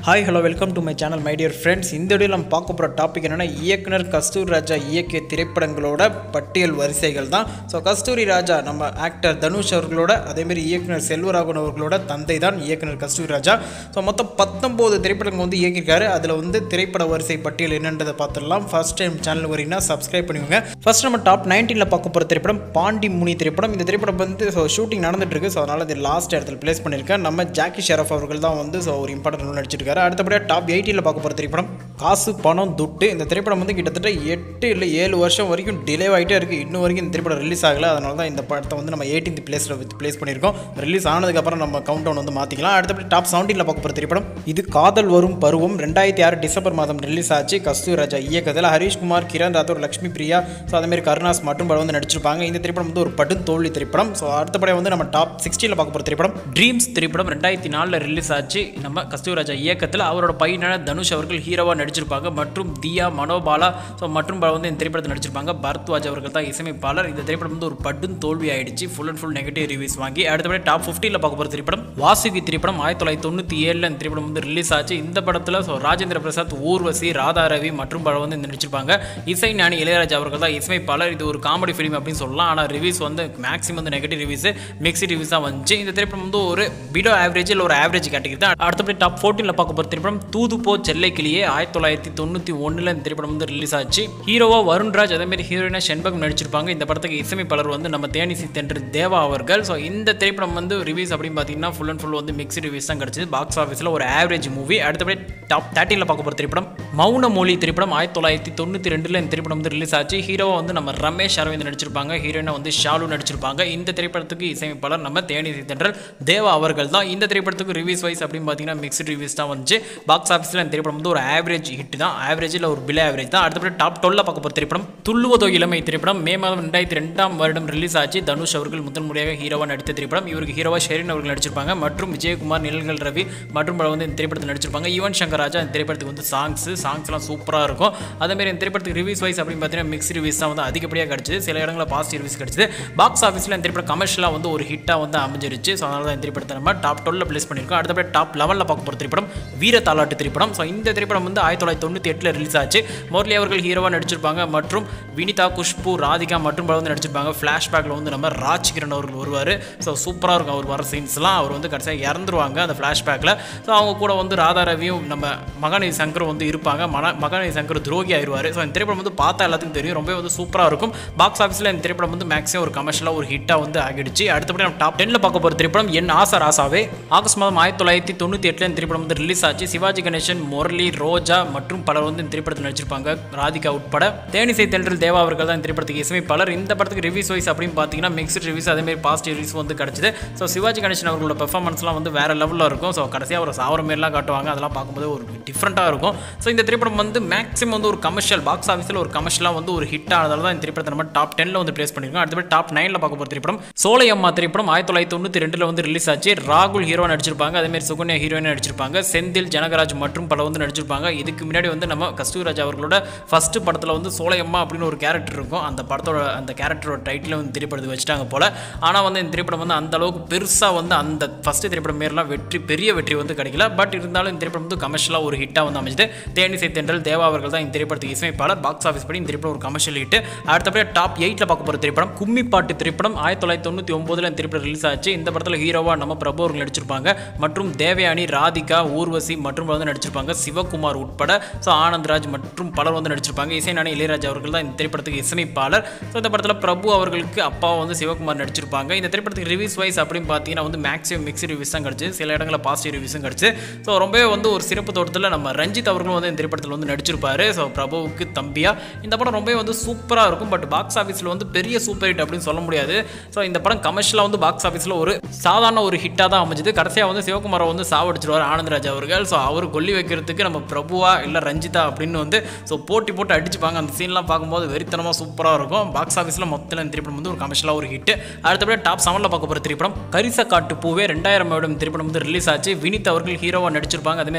hi hello welcome to my channel my dear friends இந்த வீடியோவில் நம்ம பார்க்க போகிற டாபிக் என்னென்னா இயக்குனர் கஸ்தூரி ராஜா இயக்கிய திரைப்படங்களோட பட்டியல் வரிசைகள் தான் ஸோ கஸ்தூரி ராஜா நம்ம ஆக்டர் தனுஷ் அவர்களோட அதேமாரி இயக்குனர் செல்வராகவன் அவர்களோட தந்தை தான் இயக்குனர் கஸ்தூரி ராஜா ஸோ மொத்தம் பத்தொம்போது திரைப்படங்கள் வந்து இயக்கியிருக்காரு அதில் வந்து திரைப்பட வரிசை பட்டியல் என்னன்றதை பார்த்துடலாம் ஃபர்ஸ்ட் டைம் சேனல் வரீங்கன்னா சப்ஸ்கிரைப் பண்ணிக்கோங்க ஃபர்ஸ்ட் நம்ம டாப் நைன்டீனில் பார்க்க போகிற திரைப்படம் பாண்டி முனி திரைப்படம் இந்த திரைப்படம் வந்து ஸோ ஷூட்டிங் நடந்துட்டு இருக்கு ஸோ அதனால் இது லாஸ்ட் இடத்துல பிளேஸ் பண்ணியிருக்கேன் நம்ம ஜாக்கி ஷெரஃப் அவர்கள் தான் வந்து ஸோ ஒரு இம்பார்ட்டன்ட் ரோல் நடிச்சிருக்காரு அடுத்தபடியாக டாப் எயிட்டியில் பார்க்க போகிற திரைப்படம் காசு பணம் துட்டு இந்த திரைப்படம் வந்து கிட்டத்தட்ட எட்டு இல்லை ஏழு வருஷம் வரைக்கும் டிலே ஆகிட்டே இருக்குது இன்னும் வரைக்கும் இந்த திரைப்படம் ரிலீஸ் ஆகலை அதனால தான் இந்த படத்தை வந்து நம்ம எயிட்டீன்த் பிளேஸில் வித் பிளேஸ் பண்ணியிருக்கோம் ரிலீஸ் ஆனதுக்கப்புறம் நம்ம கவுண்ட் டவுன் வந்து மாற்றிக்கலாம் அடுத்தபடி டாப் செவன்டீனில் பார்க்க போகிற திரைப்படம் இது காதல் வரும் பருவம் ரெண்டாயிரத்தி ஆறு டிசம்பர் மாதம் ரிலீஸ் ஆச்சு கஸ்தூரி ராஜா இயக்கத்தில் ஹரிஷ்குமார் கிரண் ராத்தோர் லக்ஷ்மி பிரியா ஸோ அதேமாரி கருணாஸ் மற்றும் படம் வந்து நடிச்சிருப்பாங்க இந்த திரைப்படம் வந்து ஒரு படும் தோல்வி திரைப்படம் ஸோ அடுத்தபடியாக வந்து நம்ம டாப் சிக்ஸ்டியில் பார்க்க போகிற திரைப்படம் ட்ரீம்ஸ் திரைப்படம் ரெண்டாயிரத்தி நாலில் ரிலீஸ் ஆச்சு நம்ம கஸ்தூரி ராஜா இயக்கத்தில் அவரோட பையனான தனுஷ் அவர்கள் ஹீரோவாக நடிச்சிருப்பாங்க மற்றும் தியா மனோபாலா ஸோ மற்றும் பல வந்து இந்த திரைப்படத்தில் நடிச்சிருப்பாங்க பரத்வாஜ் அவர்கள் தான் இசையமைப்பாளர் இந்த திரைப்படம் வந்து ஒரு படும் தோல்வி ஆயிடுச்சு full and full negative reviews வாங்கி அடுத்தபடி டாப் ஃபிஃப்டியில் பார்க்க போகிற திரைப்படம் வாசுகி திரைப்படம் ஆயிரத்தி தொள்ளாயிரத்தி தொண்ணூற்றி ஏழில் இந்த திரைப்படம் வந்து ரிலீஸ் ஆச்சு இந்த படத்தில் ஸோ ராஜேந்திர பிரசாத் ஊர்வசி ராதா ரவி மற்றும் பல வந்து இந்த நடிச்சிருப்பாங்க இசை ஞானி இளையராஜா அவர்கள் தான் இசையமைப்பாளர் இது ஒரு காமெடி ஃபிலிம் அப்படின்னு சொல்லலாம் ஆனால் ரிவ்யூஸ் வந்து மேக்ஸிமம் வந்து நெகட்டிவ் ரிவ்யூஸ் மிக்ஸ்டு ரிவ்யூஸ் தான் வந்துச்சு இந்த திரைப்படம் வந்து ஒரு பிலோ ஆவரேஜ் இல்லை ஒரு ஆவரேஜ் கேட்டகரி தான் அடுத்தபடி டாப் ஃபோர்டீனில் பார்க்க போகிற திரைப்படம் தூது போ செல்லை கிளியே ஆயிரத்தி தொள்ளாயிரத்தி தொண்ணூற்றி ஒன்றில் இந்த திரைப்படம் வந்து ரிலீஸ் ஆச்சு ஹீரோவா வருண்ராஜ் அதேமாரி ஹீரோயினா செண்பகம் நடிச்சிருப்பாங்க இந்த படத்துக்கு இசையமைப்பாளர் வந்து நம்ம தேனிசி தென்று தேவா அவர்கள் ஸோ இந்த திரைப்படம் வந்து ரிவ்யூஸ் அப்படின்னு பார்த்தீங்கன்னா ஃபுல் அண்ட் ஃபுல் வந்து மிக்ஸ்டு ரிவ்யூஸ் தான் கிடச்சிது பாக்ஸ் ஆஃபீஸில் ஒரு ஆவரேஜ் மூவி அடுத்தபடி டாப் தேர்ட்டினில் பார்க்க போகிற திரைப்படம் மௌன மொழி திரைப்படம் ஆயிரத்தி தொள்ளாயிரத்தி தொண்ணூற்றி ரெண்டில் இந்த திரைப்படம் வந்து ரிலீஸ் ஆச்சு ஹீரோவா வந்து நம்ம ரமேஷ் அரவிந்த் நடிச்சிருப்பாங்க ஹீரோயினா வந்து ஷாலு நடிச்சிருப்பாங்க இந்த திரைப்படத்துக்கு இசையமைப்பாளர் நம்ம தேனிசி தென்றல் தேவா அவர்கள் தான் இந்த திரைப்படத்துக்கு ரிவ்யூஸ் வைஸ் அப்படின்னு பார்த்தீங்கன்னா மிக்ஸ்டு ரிவ்யூஸ் தான் வந்துச்சு பாக்ஸ் ஆஃபீஸில் இந்த திரைப்படம் வந்து ஒரு ஆவரேஜ் ஹிட் தான் ஆவரேஜில் ஒரு பில் ஆவரேஜ் தான் அடுத்தபடி டாப் டுவெல்ல பார்க்க போகிற திரைப்படம் துள்ளுவதோ இளமை திரைப்படம் மே மாதம் ரெண்டாயிரத்தி ரெண்டாம் வருடம் ரிலீஸ் ஆச்சு தனுஷ் அவர்கள் முதல் முறையாக ஹீரோவாக நடித்த திரைப்படம் இவருக்கு ஹீரோவா ஷெரின் அவர்கள் நடிச்சிருப்பாங்க மற்றும் விஜயகுமார் நிழல்கள் ரவி மற்றும் பலர் வந்து இந்த திரைப்படத்தில் நடிச்சிருப்பாங்க யுவன் சங்கர் ராஜா இந்த திரைப்படத்துக்கு வந்து சாங்ஸ் சாங்ஸ்லாம் சூப்பராக இருக்கும் அதேமாரி இந்த திரைப்படத்துக்கு ரிவ்யூஸ் வைஸ் அப்படின்னு பார்த்தீங்கன்னா மிக்ஸ் ரிவ்யூஸ் தான் வந்து அதிகப்படியாக கிடச்சிது சில இடங்களில் பாசிட்டிவ் ரிவ்யூஸ் கிடச்சிது பாக்ஸ் ஆஃபீஸில் இந்த திரைப்படம் கமர்ஷியலாக வந்து ஒரு ஹிட்டாக வந்து அமைஞ்சிருச்சு ஸோ அதனால தான் இந்த திரைப்படத்தை நம்ம டாப் டுவெல்ல பிளேஸ் பண்ணியிருக்கோம் அடுத்தபடி டாப் லெவலில் பார்க்க போகிற திரைப்படம் வீர தாலாட்டு திரைப்படம் ஸோ இந்த திரைப்படம் வந்து ஆயிரத்தி தொள்ளாயிரத்தி தொண்ணூற்றி எட்டில் ரிலீஸ் ஆச்சு முரளி அவர்கள் ஹீரோவாக நடிச்சிருப்பாங்க மற்றும் வினிதா குஷ்பு ராதிகா மற்றும் பல வந்து நடிச்சிருப்பாங்க ஃப்ளாஷ்பேக்கில் வந்து நம்ம ராஜ் கிரண் அவர்கள் வருவார் ஸோ சூப்பராக இருக்கும் அவர் வர சீன்ஸ்லாம் அவர் வந்து கடைசியாக இறந்துருவாங்க அந்த ஃப்ளாஷ்பேக்கில் ஸோ அவங்க கூட வந்து ராதா ரவியும் நம்ம மகாநதி சங்கரும் வந்து இருப்பாங்க மன மகாநதி சங்கர் துரோகி ஆயிடுவார் ஸோ இந்த திரைப்படம் வந்து பார்த்தா எல்லாத்துக்கும் தெரியும் ரொம்ப வந்து சூப்பராக இருக்கும் பாக்ஸ் ஆஃபீஸில் இந்த திரைப்படம் வந்து மேக்ஸிமம் ஒரு கமர்ஷியலாக ஒரு ஹிட்டாக வந்து ஆகிடுச்சு அடுத்தபடி நம்ம டாப் டென்னில் பார்க்க போகிற திரைப்படம் என் ஆசா ராசாவே ஆகஸ்ட் மாதம் ஆயிரத்தி தொள்ளாயிரத்தி தொண்ணூற்றி எட்டில் இந்த திரைப்படம் வந்து ரிலீஸ் ஆச்சு சிவாஜி கணேசன் முரளி ரோஜா மற்றும் பலர் வந்து இந்த திரைப்படத்தில் நடிச்சிருப்பாங்க ராதிகா உட்பட தேனிசை தென்றல் தேவா அவர்கள் தான் இந்த திரைப்படத்துக்கு இசையமைப்பாளர் இந்த படத்துக்கு ரிவ்யூஸ் வைஸ் அப்படின்னு பார்த்தீங்கன்னா மிக்ஸ்டு ரிவ்யூஸ் அதேமாதிரி பாசிட்டிவ் ரிவ்யூஸ் வந்து கிடச்சிது ஸோ சிவாஜி கணேசன் அவர்களோட பெர்ஃபார்மன்ஸ்லாம் வந்து வேறு லெவலில் இருக்கும் ஸோ கடைசியாக ஒரு சாவர மாரிலாம் காட்டுவாங்க அதெல்லாம் பார்க்கும்போது ஒரு டிஃப்ரெண்ட்டாக இருக்கும் ஸோ இந்த திரைப்படம் வந்து மேக்ஸிமம் வந்து ஒரு கமர்ஷியல் பாக்ஸ் ஆஃபீஸில் ஒரு கமர்ஷியலாக வந்து ஒரு ஹிட் ஆனதால தான் இந்த திரைப்படத்தை நம்ம டாப் டென்னில் வந்து பிளேஸ் பண்ணியிருக்கோம் அடுத்தபடி டாப் நைனில் பார்க்க போகிற திரைப்படம் சோலை அம்மா திரைப்படம் ஆயிரத்தி தொள்ளாயிரத்தி தொண்ணூற்றி ரெண்டில் வந்து ரிலீஸ் ஆச்சு ராகுல் ஹீரோ நடிச்சிருப்பாங்க அதேமாதிரி சுகன்யா ஹீரோயின் நடிச்சிருப்பாங்க செந்தில் ஜனகராஜ் மற்றும் பல வந்து நடிச்சிருப்பாங்க இதுக்கு முன்னாடி வந்து நம்ம கஸ்தூரிராஜ் அவர்களோட ஃபர்ஸ்ட் படத்தில் வந்து சோலையம்மா அப்படின்னு ஒரு கேரக்டர் இருக்கும் அந்த படத்தோட அந்த கேரக்டரோட டைட்டில் வந்து திரைப்படத்துக்கு வச்சுட்டாங்க போல ஆனால் வந்து இந்த திரைப்படம் வந்து அந்த அளவுக்கு பெருசாக வந்து அந்த ஃபர்ஸ்ட் திரைப்படம் மாரிலாம் வெற்றி பெரிய வெற்றி வந்து கிடைக்கல பட் இருந்தாலும் இந்த திரைப்படம் வந்து கமர்ஷியலாக ஒரு ஹிட்டாக வந்து அமைஞ்சது தேனிசை தென்றல் தேவா அவர்கள் தான் இந்த திரைப்படத்துக்கு இசையமைப்பாளர் பாக்ஸ் ஆஃபீஸ் படி இந்த திரைப்படம் ஒரு கமர்ஷியல் ஹிட் அடுத்தபடி டாப் எயிட்டில் பார்க்க போகிற திரைப்படம் கும்மி பாட்டு திரைப்படம் ஆயிரத்தி தொள்ளாயிரத்தி தொண்ணூற்றி ஒம்போதில் இந்த திரைப்படம் ரிலீஸ் ஆச்சு இந்த படத்தில் ஹீரோவாக நம்ம பிரபு அவர்கள் நடிச்சிருப்பாங்க மற்றும் தேவயானி ராதிகா ஊர்வசி மற்றும் வந்து நடிச்சிருப்பாங்க சிவகுமார் உட்பட ஸோ ஆனந்த்ராஜ் மற்றும் பலர் வந்து நடிச்சிருப்பாங்க இசைஞானி இளையராஜா அவர்கள் தான் இந்த திரைப்படத்துக்கு இசையமைப்பாளர் ஸோ இந்த படத்தில் பிரபு அவர்களுக்கு அப்பா வந்து சிவகுமார் நடிச்சிருப்பாங்க இந்த திரைப்படத்துக்கு ரிவ்யூஸ் வைஸ் அப்படின்னு பார்த்தீங்கன்னா வந்து மேக்ஸிமம் மிக்ஸ் ரிவ்யூஸ் தான் கிடச்சி சில இடங்களில் பாசிட்டிவ் ரிவ்யூஸும் கிடச்சி ஸோ ரொம்பவே வந்து ஒரு சிறப்பு தோட்டத்தில் நம்ம ரஞ்சித் அவர்களும் வந்து இந்த திரைப்படத்தில் வந்து நடிச்சிருப்பாரு ஸோ பிரபுவுக்கு தம்பியா இந்த படம் ரொம்பவே வந்து சூப்பராக இருக்கும் பட் பாக்ஸ் ஆஃபீஸில் வந்து பெரிய சூப்பர் ஹிட் அப்படின்னு சொல்ல முடியாது ஸோ இந்த படம் கமர்ஷியலாக வந்து பாக்ஸ் ஆஃபீஸில் ஒரு சாதாரண ஒரு ஹிட்டாக தான் அமைஞ்சது கடைசியாக வந்து சிவகுமாரை வந்து சாவடிச்சிருவார் ஆனந்தராஜ் அவர்கள் ஸோ அவர் கொல்லி வைக்கிறதுக்கு நம்ம பிரபுவா இல்லை ரஞ்சிதா அப்படின்னு வந்து ஸோ போட்டி போட்டு அடிச்சுப்பாங்க அந்த சீன்லாம் பார்க்கும்போது வெறித்தனமாக சூப்பராக இருக்கும் பாக்ஸ் ஆஃபீஸில் மொத்தத்தில் இந்த திரைப்படம் வந்து ஒரு கமர்ஷியலாக ஒரு ஹிட் அடுத்தபடி டாப் செவனில் பார்க்க போகிற திரைப்படம் கரிச காட்டு பூவே ரெண்டாயிரம் வருடம் திரைப்படம் வந்து ரிலீஸ் ஆச்சு வினித் அவர்கள் ஹீரோவாக நடிச்சிருப்பாங்க அதேமாதிரி ரவலி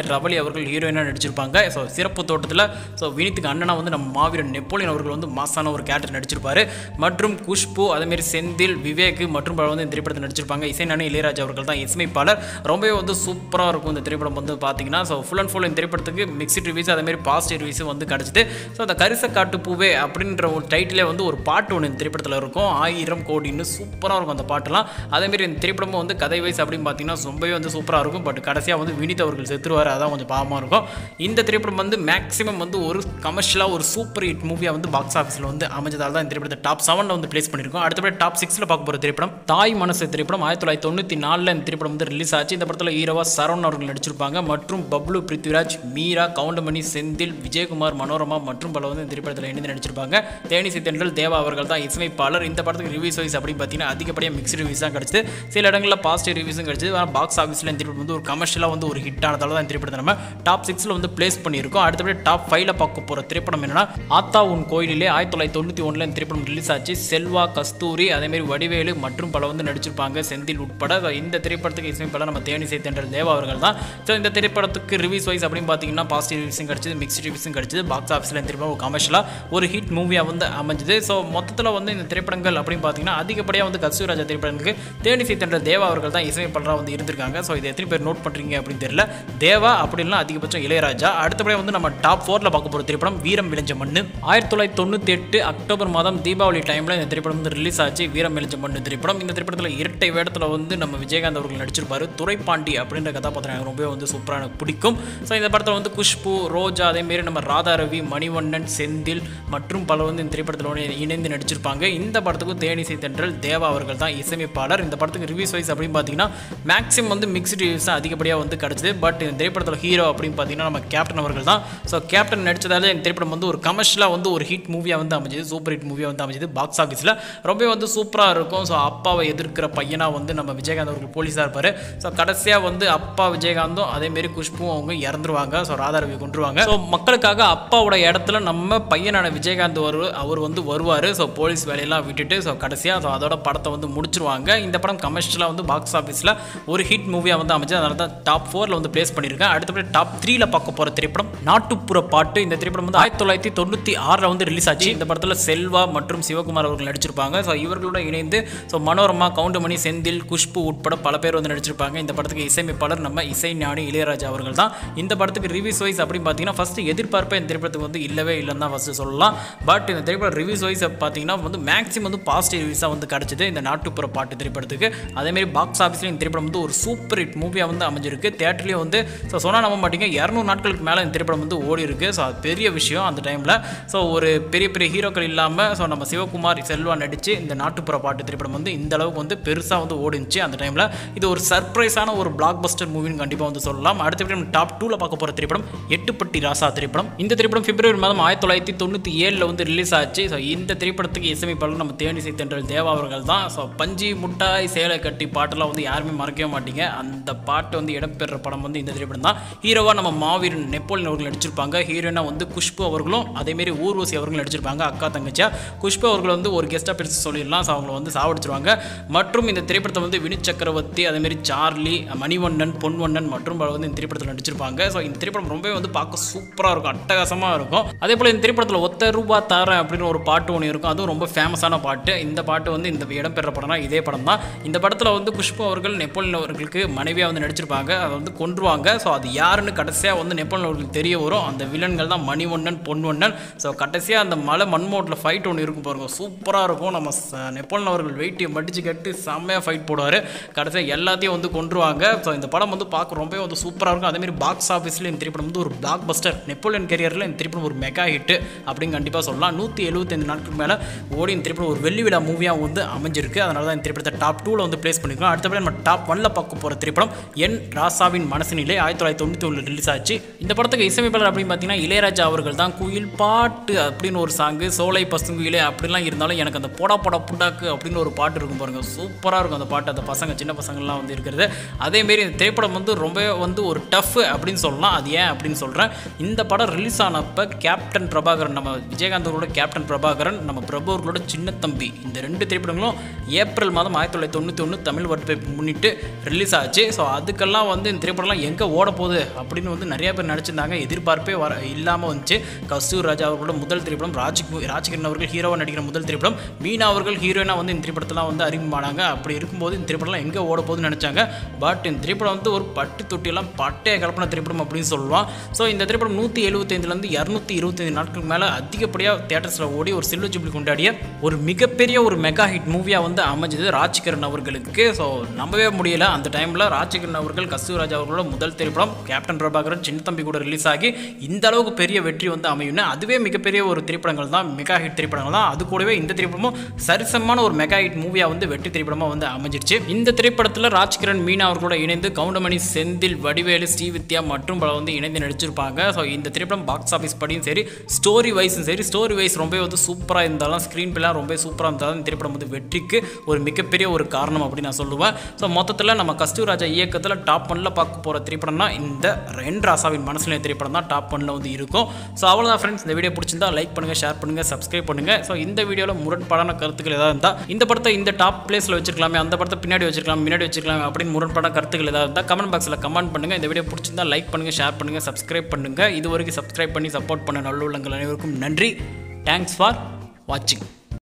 அவர்கள் ஹீரோயினாக நடிச்சிருப்பாங்க ஸோ சிறப்பு தோட்டத்தில் ஸோ வினித்துக்கு அண்ணனா வந்து நம்ம மாவீரன் நெப்போலியன் அவர்கள் வந்து மாசான ஒரு கேரக்டர் நடிச்சிருப்பாரு மற்றும் குஷ்பு அதேமாரி செந்தில் விவேக் மற்றும் பலர் வந்து இந்த திரைப்படத்தில் நடிச்சிருப்பாங்க இசைஞானி இளையராஜா அவர்கள் தான் இசையமைப்பாளர் ரொம்பவே வந்து சூப்பராக இருக்கும் இந்த திரைப்படம் வந்து பார்த்தீங்கன்னா ஸோ ஃபுல் அண்ட் ஃபுல் இந்த திரைப்படத்துக்கு மிக்ஸ்ட் ரிவ்யூஸ் அதேமாரி பாசிட்டிவ் ரிவ்யூஸும் வந்து கிடச்சிது ஸோ அந்த கரிச காட்டு பூவே அப்படின்ற ஒரு டைட்டிலே வந்து ஒரு பாட்டு ஒன்று இந்த திரைப்படத்தில் இருக்கும் ஆயிரம் கோடின்னு சூப்பராக இருக்கும் அந்த பாட்டுலாம் அதேமாரி இந்த திரைப்படமும் வந்து கதை வைஸ் அப்படின்னு பார்த்தீங்கன்னா ரொம்பவே வந்து சூப்பராக இருக்கும் பட் கடைசியாக வந்து வினித் அவர்கள் செத்துருவார் அதான் கொஞ்சம் பாவமாக இருக்கும் இந்த திரைப்படம் வந்து மேக்ஸிமம் வந்து ஒரு கமர்ஷியலாக ஒரு சூப்பர் ஹிட் மூவியாக வந்து பாக்ஸ் ஆஃபீஸில் வந்து அமைஞ்சதால் தான் இந்த திரைப்படத்தை டாப் செவனில் வந்து ப்ளேஸ் பண்ணியிருக்கோம் அடுத்தபடி டாப் சிக்ஸில் பார்க்க போகிற திரைப்படம் தாய் மனசு திரைப்படம் ஆயிரத்தி தொள்ளாயிரத்தி தொண்ணூற்றி நாலில் இந்த திரைப்படம் வந்து ரிலீஸ் ஆச்சு இந்த படத்தில் ஹீரோவா சரவணன் அவர்கள் நடிச்சிருப்பாங்க மற்றும் பப்ளு பிருத்விராஜ் மீரா கவுண்டமணி செந்தில் விஜயகுமார் மனோரமா மற்றும் பல வந்து இந்த திரைப்படத்தில் இணைந்து நடிச்சிருப்பாங்க தேனிசி தென்றல் தேவா அவர்கள் தான் இசையமைப்பாளர் இந்த படத்துக்கு ரிவ்யூஸ் வைஸ் அப்படின்னு பார்த்தீங்கன்னா அதிகப்படியாக மிக்ஸ்டு ரிவ்யூஸ் தான் கிடச்சிது சில இடங்களில் பாசிட்டிவ் ரிவ்யூஸும் கிடச்சிது ஆனால் பாக்ஸ் ஆஃபீஸில் இந்த திரைப்படம் வந்து ஒரு கமர்ஷியலாக வந்து ஒரு ஹிட் ஆனதால தான் இந்த திரைப்படத்தை நம்ம டாப் சிக்ஸில் வந்து பிளேஸ் பண்ணியிருக்கோம் அடுத்தபடி டாப் ஃபைவ்ல பார்க்க போகிற திரைப்படம் என்னன்னா ஆத்தா உன் கோயிலிலே ஆயிரத்தி தொள்ளாயிரத்தி தொண்ணூற்றி ஒன்றில் இந்த திரைப்படம் ரிலீஸ் ஆச்சு செல்வா கஸ்தூரி அதேமாரி வடிவேலு மற்றும் பல வந்து நடிச்சிருப்பாங்க செந்தில் உட்பட இந்த திரைப்படத்துக்கு இசையமைப்பாளர் நம்ம தேனிசை தென்றல் தேவா அவர்கள் தான் ஸோ இந்த திரைப்படத்துக்கு ரிவ்யூஸ் வைஸ் அப்படின்னு பார்த்தீங்கன்னா பாசிட்டிவ் ரிவ்யூஸும் கிடச்சிது மிக்ஸ்ட் ரிவ்யூஸும் கிடச்சிது பாக்ஸ் ஆஃபீஸில் இந்த திரைப்படம் ஒரு கமர்ஷியலாக ஒரு ஹிட் மூவியாக வந்து அமைஞ்சது ஸோ மொத்தத்தில் வந்து இந்த திரைப்படங்கள் அப்படின்னு பார்த்தீங்கன்னா அதிகப்படியாக வந்து கஸ்தூராஜா திரைப்படங்களுக்கு தேனிசை தென்றல் தேவா அவர்கள் தான் இசையமைப்பாளராக வந்து இருந்திருக்காங்க ஸோ இதை எத்தனை பேர் நோட் பண்ணுறீங்க அப்படின்னு தெரியல தேவா அப்படின்னா அதிகபட்சம் இளையராஜா அடுத்தபடியாக வந்து நம்ம டாப் ஃபோரில் பார்க்க போகிற திரைப்படம் வீரம் விளைஞ்ச மண்ணு ஆயிரத்தி தொள்ளாயிரத்தி தொண்ணூற்றி எட்டு அக்டோபர் மாதம் தீபாவளி டைமில் இந்த திரைப்படம் வந்து ரிலீஸ் ஆச்சு வீரம் விளைஞ்ச மண்ணு திரைப்படம் இந்த திரைப்படத்தில் இரட்டை வேடத்தில் வந்து நம்ம விஜயகாந்த் அவர்கள் நடிச்சிருப்பாரு துரைப்பாண்டி அப்படின்ற கதாபாத்திரம் எனக்கு ரொம்பவே வந்து சூப்பராக எனக்கு பிடிக்கும் ஸோ இந்த படத்தில் வந்து குஷ்பு ரோஜா அதேமாரி நம்ம ராதா ரவி மணிவண்ணன் செந்தில் மற்றும் பல வந்து இந்த திரைப்படத்தில் வந்து இணைந்து நடிச்சிருப்பாங்க இந்த படத்துக்கும் தேனிசை தென்றல் தேவா அவர்கள் தான் இசையமைப்பாளர் இந்த படத்துக்கு ரிவ்யூஸ் வைஸ் அப்படின்னு பார்த்தீங்கன்னா மேக்ஸிமம் வந்து மிக்ஸ்டு ரிவ்யூஸ் தான் அதிகப்படியாக வந்து கிடச்சிது பட் இந்த திரைப்படத்தில் ஹீரோ அப்படின்னு பார்த்தீங்கன்னா நம்ம கேப்டன் அவர்கள் தான் ஸோ கேப்டன் நடிச்சதால இந்த திரைப்படம் வந்து ஒரு கமர்ஷியலாக வந்து ஒரு ஹிட் மூவியாக வந்து அமைஞ்சது சூப்பர் ஹிட் மூவியாக வந்து அமைஞ்சது பாக்ஸ் ஆஃபீஸில் ரொம்ப வந்து சூப்பராக இருக்கும் ஸோ அப்பாவை எதிர்க்கிற பையனாக வந்து நம்ம விஜயகாந்த் அவர்கள் போலீஸாக இருப்பார் ஸோ கடைசியாக வந்து அப்பா விஜயகாந்தும் அதேமாரி குஷ்பும் அவங்க இறந்துருவாங்க ஸோ ராதாரவி கொண்டுருவாங்க ஸோ மக்களுக்காக அப்பாவோட இடத்துல நம்ம பையனான விஜயகாந்த் வரு அவர் வந்து வருவார் ஸோ போலீஸ் வேலையெல்லாம் விட்டுட்டு ஸோ கடைசியாக ஸோ அதோட படத்தை வந்து முடிச்சிருவாங்க இந்த படம் கமர்ஷியலாக வந்து பாக்ஸ் ஆஃபீஸில் ஒரு ஹிட் மூவியாக வந்து அமைஞ்சது அதனால தான் டாப் ஃபோரில் வந்து ப்ளேஸ் பண்ணியிருக்கேன் அடுத்தபடி டாப் த்ரீல பார்க்க போகிற திரைப்படம் நாட்டுப்புற பாட்டு இந்த திரைப்படம் வந்து ஆயிரத்தி தொள்ளாயிரத்தி தொண்ணூற்றி ஆறில் வந்து ரிலீஸ் ஆச்சு இந்த படத்தில் செல்வா மற்றும் சிவகுமார் அவர்கள் நடிச்சிருப்பாங்க ஸோ இவர்களோட இணைந்து ஸோ மனோரமா கவுண்டமணி செந்தில் குஷ்பு உட்பட பல பேர் வந்து நடிச்சிருப்பாங்க இந்த படத்துக்கு இசையமைப்பாளர் நம்ம இசை ஞானி இளையராஜா அவர்கள் தான் இந்த படத்துக்கு ரிவ்யூஸ் வைஸ் அப்படின்னு பார்த்தீங்கன்னா ஃபஸ்ட்டு எதிர்பார்ப்பே இந்த திரைப்படத்துக்கு வந்து இல்லவே இல்லைன்னு தான் ஃபஸ்ட்டு சொல்லலாம் பட் இந்த திரைப்படம் ரிவ்யூஸ் வைஸ் பார்த்தீங்கன்னா வந்து மேக்ஸிமம் வந்து பாசிட்டிவ் ரிவ்யூஸாக வந்து கிடச்சிது இந்த நாட்டுப்புற பாட்டு திரைப்படத்துக்கு அதேமாரி பாக்ஸ் ஆஃபீஸ்லேயும் இந்த திரைப்படம் வந்து ஒரு சூப்பர் ஹிட் மூவியாக வந்து அமைஞ்சிருக்கு தேட்டர்லேயும் வந்து ஸோ சொன்னால் நம்ப மாட்டீங்க இரநூறு நாட்களுக்கு மேலே இந்த திரைப்படம் வந்து ஓடி இருக்கு ஸோ அது பெரிய விஷயம் அந்த டைமில் ஸோ ஒரு பெரிய பெரிய ஹீரோக்கள் இல்லாமல் ஸோ நம்ம சிவகுமார் செல்வா நடித்து இந்த நாட்டுப்புற பாட்டு திரைப்படம் வந்து இந்த அளவுக்கு வந்து பெருசாக வந்து ஓடிச்சு அந்த டைமில் இது ஒரு சர்ப்ரைஸான ஒரு பிளாக் பஸ்டர் மூவின்னு கண்டிப்பாக வந்து சொல்லலாம் அடுத்த நம்ம டாப் டூவில் பார்க்க போகிற திரைப்படம் எட்டுப்பட்டி ராசா திரைப்படம் இந்த திரைப்படம் பிப்ரவரி மாதம் ஆயிரத்தி தொள்ளாயிரத்தி தொண்ணூற்றி ஏழில் வந்து ரிலீஸ் ஆச்சு ஸோ இந்த திரைப்படத்துக்கு இசையமைப்பாளர் நம்ம தேனிசை தென்றல் தேவா அவர்கள் தான் ஸோ பஞ்சி முட்டாய் சேலை கட்டி பாட்டெல்லாம் வந்து யாருமே மறக்கவே மாட்டீங்க அந்த பாட்டு வந்து இடம்பெற படம் வந்து இந்த திரைப்படம் தான் ஹீரோவாக நம்ம மாவீரன் நெப்போலியன் அவர்கள் நடிச்சிருப்பாங்க ஹீரோயினாக வந்து குஷ்பு அவர்களும் அதேமாரி ஊர்வசி அவர்களும் நடிச்சிருப்பாங்க அக்கா தங்கச்சியா குஷ்பு அவர்கள் வந்து ஒரு கெஸ்ட்டாக பிரித்து சொல்லிடலாம் ஸோ அவங்கள வந்து சாவடிச்சிருவாங்க மற்றும் இந்த திரைப்படத்தை வந்து வினு சக்கரவர்த்தி அதேமாரி சார்லி மணிவண்ணன் பொன்வண்ணன் மற்றும் பலர் வந்து இந்த திரைப்படத்தில் நடிச்சிருப்பாங்க ஸோ இந்த திரைப்படம் ரொம்பவே வந்து பார்க்க சூப்பராக இருக்கும் அட்டகாசமாக இருக்கும் அதே போல் இந்த திரைப்படத்தில் ஒத்த ரூபா தாரேன் அப்படின்னு ஒரு பாட்டு ஒன்று இருக்கும் அதுவும் ரொம்ப ஃபேமஸான பாட்டு இந்த பாட்டு வந்து இந்த இடம்பெற படம்னா இதே படம் தான் இந்த படத்தில் வந்து குஷ்பு அவர்கள் நெப்போலியன் அவர்களுக்கு மனைவியாக வந்து நடிச்சிருப்பாங்க அதை வந்து கொன்றுவாங்க ஸோ அது யாருன்னு கடைசியாக வந்து நெப்போலியன் அவர்களுக்கு தெரிய வரும் அந்த வில்லன்கள் தான் மணிவண்ணன் பொன்வண்ணன் ஸோ கடைசியாக அந்த மலை மண்மோட்டில் ஃபைட் ஒன்று இருக்கும் பாருங்க சூப்பராக இருக்கும் நம்ம ச- நெப்போலியன் அவர்கள் வெயிட்டியை மடிச்சு கட்டு செம்மையாக ஃபைட் போடுவார் கடைசியாக எல்லாத்தையும் வந்து கொன்றுவாங்க ஸோ இந்த படம் வந்து பார்க்க ரொம்பவே வந்து சூப்பராக இருக்கும் அதேமாரி பாக்ஸ் ஆஃபீஸில் இந்த திரைப்படம் வந்து ஒரு பிளாக் பஸ்டர் நெப்போலியன் கெரியரில் இந்த திரைப்படம் ஒரு மெகா ஹிட் அப்படின்னு கண்டிப்பாக சொல்லலாம் நூற்றி எழுபத்தைந்து நாட்களுக்கு மேலே ஓடி இந்த திரைப்படம் ஒரு வெள்ளி விழா மூவியாக வந்து அமைஞ்சிருக்கு அதனால தான் இந்த திரைப்படத்தை டாப் டூவில் வந்து ப்ளேஸ் பண்ணிக்கிறோம் அடுத்தபடி நம்ம டாப் ஒன்ல பார்க்க போகிற திரைப்படம் என் ராசாவின் மனசினிலே ஆயிரத்தி தொள்ளாயிரத்தி தொண்ணூற்றி ஒன்று ரிலீஸ் ஆச்சு இந்த படத்துக்கு இசையமைப்பாளர் அப்படின்னு பார்த்தீங்கன்னா இளையராஜா அவர்கள் தான் குயில் பாட்டு அப்படின்னு ஒரு சாங்கு சோலை பசுங்குயிலே அப்படிலாம் இருந்தாலும் எனக்கு அந்த போடா போடா புண்டாக்கு அப்படின்னு ஒரு பாட்டு இருக்கும் பாருங்க சூப்பராக இருக்கும் அந்த பாட்டு அந்த பசங்க சின்ன பசங்கள்லாம் வந்து இருக்கிறது அதேமாரி இந்த திரைப்படம் வந்து ரொம்ப வந்து ஒரு டஃப் அப்படின்னு சொல்லலாம் அது ஏன் அப்படின்னு சொல்கிறேன் இந்த படம் ரிலீஸ் ஆனப்போ கேப்டன் பிரபாகரன் நம்ம விஜயகாந்த் அவர்களோட கேப்டன் பிரபாகரன் நம்ம பிரபு அவர்களோட சின்ன தம்பி இந்த ரெண்டு திரைப்படங்களும் ஏப்ரல் மாதம் ஆயிரத்தி தொள்ளாயிரத்தி தொண்ணூற்றி ஒன்று தமிழ் வருடத்தை முன்னிட்டு ரிலீஸ் ஆச்சு ஸோ அதுக்கெல்லாம் வந்து இந்த திரைப்படம்லாம் எங்கே ஓட போகுது அப்படின்னு வந்து நிறைய பேர் நடிச்சிருந்தாங்க எதிர்பார்ப்பே வர இல்லாமல் வந்துச்சு கஸ்தூர் ராஜா அவர்களோட முதல் திரைப்படம் ராஜ் ராஜ்கிரண் அவர்கள் ஹீரோவாக நடிக்கிற முதல் திரைப்படம் மீனா அவர்கள் ஹீரோயினாக வந்து இந்த திரைப்படத்தெல்லாம் வந்து அறிமுகமானாங்க அப்படி இருக்கும்போது இந்த திரைப்படம்லாம் எங்கே ஓட போகுதுன்னு நினச்சாங்க பட் இந்த திரைப்படம் வந்து ஒரு பட்டு தொட்டியெல்லாம் பட்டைய கலப்பின திரைப்படம் அப்படின்னு சொல்லலாம் ஸோ இந்த திரைப்படம் நூற்றி எழுபத்தைந்துலேருந்து இரநூத்தி இருபத்தைந்து நாட்களுக்கு மேலே அதிகப்படியாக தேட்டர்ஸில் ஓடி ஒரு சில்வர் ஜூப்ளி கொண்டாடிய ஒரு மிகப்பெரிய ஒரு மெகா ஹிட் மூவியாக வந்து அமைஞ்சது ராஜ்கிரண் அவர்களுக்கு ஸோ நம்பவே முடியல அந்த டைமில் ராஜ்கிரண் அவர்கள் கஸ்தூராஜ் அவர்களோட முதல் திரைப்படம் கேப்டன் பிரபாகரன் சின்ன தம்பி கூட ரிலீஸ் ஆகி இந்த அளவுக்கு பெரிய வெற்றி வந்து அமையும்னு அதுவே மிகப்பெரிய ஒரு திரைப்படங்கள் தான் மெகா ஹிட் திரைப்படங்கள் தான் அது கூடவே இந்த திரைப்படமும் சரிசமான ஒரு மெகா ஹிட் மூவியாக வந்து வெற்றி திரைப்படமாக வந்து அமைஞ்சிருச்சு இந்த திரைப்படத்தில் ராஜ்கிரண் மீனா அவர்களோட இணைந்து கவுண்டமணி செந்தில் வடிவேலு ஸ்ரீவித்யா மற்றும் பல வந்து இணைந்து நடிச்சிருப்பாங்க ஸோ இந்த திரைப்படம் பாக்ஸ் ஆஃபீஸ் படியும் சரி ஸ்டோரி வைஸும் சரி ஸ்டோரி வைஸ் ரொம்ப வந்து சூப்பராக இருந்தாலும் ஸ்க்ரீன் பிளான் ரொம்ப சூப்பராக இருந்தாலும் இந்த திரைப்படம் வந்து வெற்றிக்கு ஒரு மிகப்பெரிய ஒரு காரணம் அப்படின்னு நான் சொல்லுவேன் ஸோ மொத்தத்தில் நம்ம கஸ்தூராஜா இயக்கத்தில் டாப் ஒன்ல பார்க்க போகிற திரைப்படம்னா இந்த ரெண்டு ராசாவின் மனசுல திரைப்படம் தான் டாப் ஒன்ல வந்து இருக்கும் ஸோ அவ்வளோதான் ஃப்ரெண்ட்ஸ் இந்த வீடியோ பிடிச்சிருந்தா லைக் பண்ணுங்கள் ஷேர் பண்ணுங்கள் சப்ஸ்கிரைப் பண்ணுங்கள் ஸோ இந்த வீடியோவில் முரண்பாடான கருத்துக்கள் ஏதாவது இருந்தால் இந்த படத்தை இந்த டாப் பிளேஸில் வச்சிருக்கலாமே அந்த படத்தை பின்னாடி வச்சிருக்கலாம் முன்னாடி வச்சிருக்கலாம் அப்படின்னு முரண்பாடான கருத்துக்கள் ஏதாவது இருந்தால் கமெண்ட் பாக்ஸில் கமெண்ட் பண்ணுங்கள் இந்த வீடியோ பிடிச்சிருந்தா லைக் பண்ணுங்கள் ஷேர் பண்ணுங்கள் சப்ஸ்கிரைப் பண்ணுங்கள் இது வரைக்கும் சப்ஸ்கிரைப் பண்ணி சப்போர்ட் பண்ண நல்ல உள்ளங்கள் அனைவருக்கும் நன்றி தேங்க்ஸ் ஃபார் வாட்சிங்